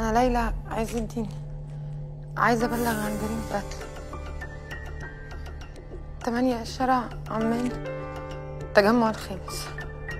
أنا ليلى عز الدين عايزة أبلغ عن جريمة قتل تمانية شارع عمان التجمع الخامس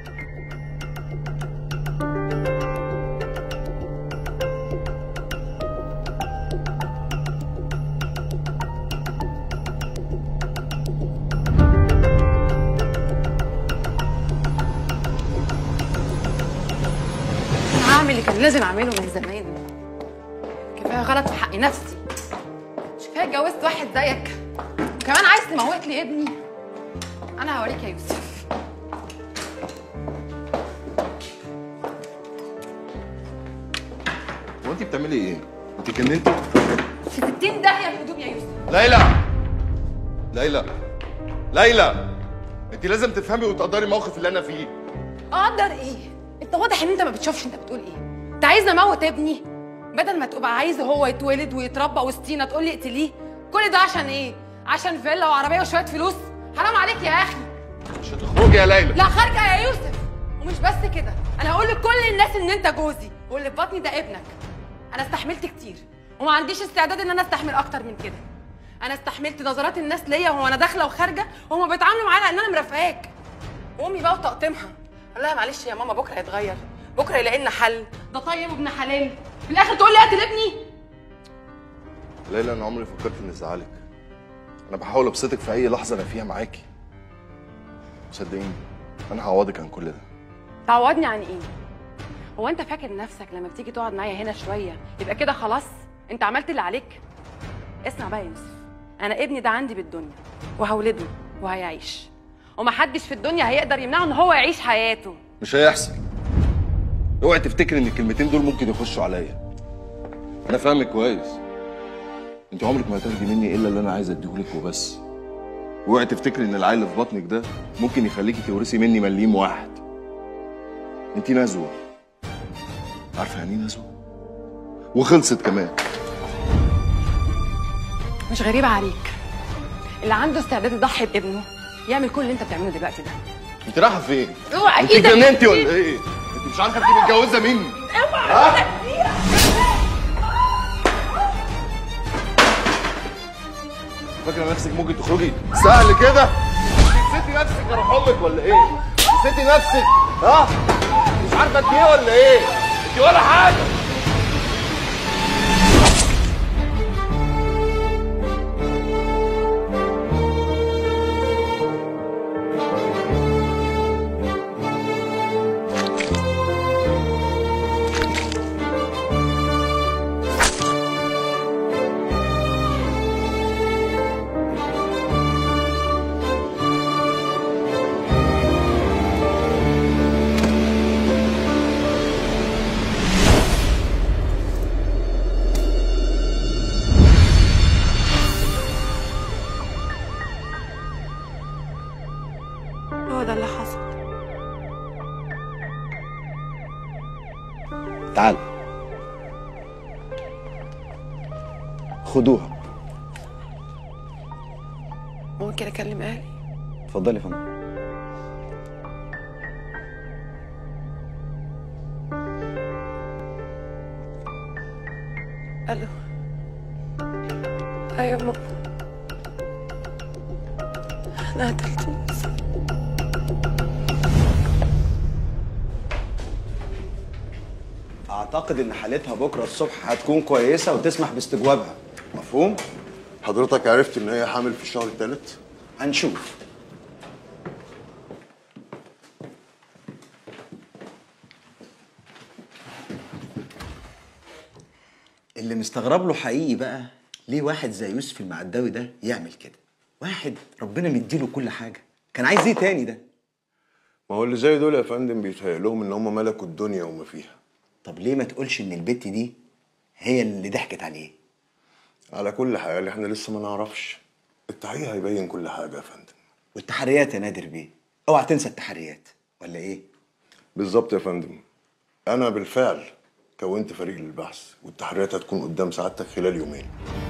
انا هعمل اللي كان لازم اعمله من زمان كفايه غلط في حق نفسي مش كفايه اتجوزت واحد زيك وكمان عايز تموت لي ابني انا هوريك يا يوسف هو انت بتعملي ايه؟ انت اتجننتي؟ في 60 داهيه الهدوم يا يوسف ليلى ليلى ليلى انت لازم تفهمي وتقدري الموقف اللي انا فيه اقدر ايه انت واضح ان انت ما بتشوفش انت بتقول ايه انت عايزني اموت ابني بدل ما تبقى عايز هو يتولد ويتربى وسطينا تقول لي اقتليه كل ده عشان ايه عشان فيلا وعربيه وشويه فلوس حرام عليك يا اخي مش هتخرجي يا ليلى لا خارجه يا يوسف ومش بس كده انا هقول لكل الناس ان انت جوزي واللي في بطني ده ابنك انا استحملت كتير وما عنديش استعداد ان انا استحمل اكتر من كده انا استحملت نظرات الناس ليا وهو انا داخله وخارجه وهما بيتعاملوا معايا ان انا مرافقاك وامي بقى وتقطيمها قال لها معلش يا ماما بكره يتغير بكره يلاقي لنا حل ده طيب وابن حلال في الاخر تقول لي اقتل ابني ليلى انا عمري فكرت اني ازعلك انا بحاول ابسطك في اي لحظه انا فيها معاكي صدقيني انا هعوضك عن كل ده تعوضني عن ايه هو انت فاكر نفسك لما بتيجي تقعد معايا هنا شويه يبقى كده خلاص انت عملت اللي عليك اسمع بقى يا يوسف انا ابني ده عندي بالدنيا وهولده وهيعيش ومحدش في الدنيا هيقدر يمنعه ان هو يعيش حياته مش هيحصل اوعي تفتكر ان الكلمتين دول ممكن يخشوا عليا انا فاهمك كويس انت عمرك ما هتاخدي مني الا اللي انا عايز اديهولك وبس اوعي تفتكري ان العيل اللي في بطنك ده ممكن يخليكي تورثي مني مليم واحد انت نزوه عارفه يعني ايه نزوه وخلصت كمان مش غريب عليك اللي عنده استعداد يضحي بابنه يعمل كل اللي انت بتعمله دلوقتي ده انت رايحه فين اوعى انت ايدك اتجننتي ولا ايه انت مش عارفه انت متجوزه مني اوعى فاكره نفسك ممكن تخرجي سهل كده نسيتي نفسك يا روح امك ولا ايه نسيتي نفسك ها مش عارفه انت ايه ولا ايه انت ولا حاجه هو ده اللي حصل تعال خدوها ممكن أكلم أهلي اتفضلي يا فندم ألو أيوة ماما أنا قتلت يوسف اعتقد ان حالتها بكره الصبح هتكون كويسه وتسمح باستجوابها مفهوم حضرتك عرفت ان هي حامل في الشهر الثالث هنشوف اللي مستغرب له حقيقي بقى ليه واحد زي يوسف المعداوي ده يعمل كده واحد ربنا مديله كل حاجه كان عايز ايه تاني ده ما هو اللي زي دول يا فندم بيتهيأ لهم ان هم ملكوا الدنيا وما فيها طب ليه ما تقولش ان البت دي هي اللي ضحكت عليه على كل حال احنا لسه ما نعرفش التحقيق هيبين كل حاجه يا فندم والتحريات يا نادر بيه اوعى تنسى التحريات ولا ايه بالظبط يا فندم انا بالفعل كونت فريق للبحث والتحريات هتكون قدام سعادتك خلال يومين